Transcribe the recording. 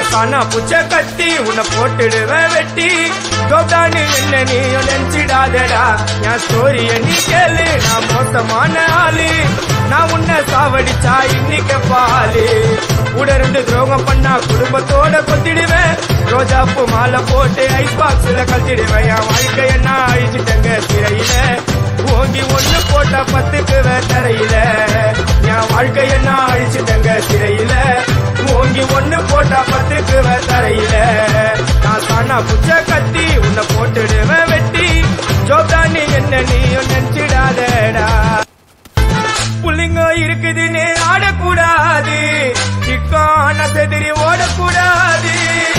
நான் தானா புச்ச கத்தி உன்னை போட்டுடுவேன் வெட்டி கோப்டானு என்ன நீ நினைச்சிடாதடா என் ஸ்டோரிய நீ கேளு நான் மோசமான ஆளு நான் உன்னை சாவடிச்சா இன்னைக்கு பாலு கூட இருந்து துரோகம் பண்ணா குடும்பத்தோட கொத்திடுவேன் ரோஜாப்பூ மாலை போட்டு ஐஸ் பாக்ஸ்ல கத்திடுவேன் என் வாழ்க்கைய நான் அழிச்சிட்டேங்க சிறையில ஓங்கி ஒண்ணு போட்டா பத்துக்கு தரையில என் வாழ்க்கைய நான் அழிச்சிட்டேங்க சிறையில ஓங்கி ஒண்ணு போட்டா பத்துக்கு தரையில நான் தானா புச்ச கத்தி உன்னை போட்டுடுவேன் வெட்டி ஜோப்ரானி என்ன நீயும் நினைச்சிடாதடா புள்ளிங்க இருக்குதுன்னு ஆடக்கூடாது சிக்கான செதிரி ஓடக்கூடாது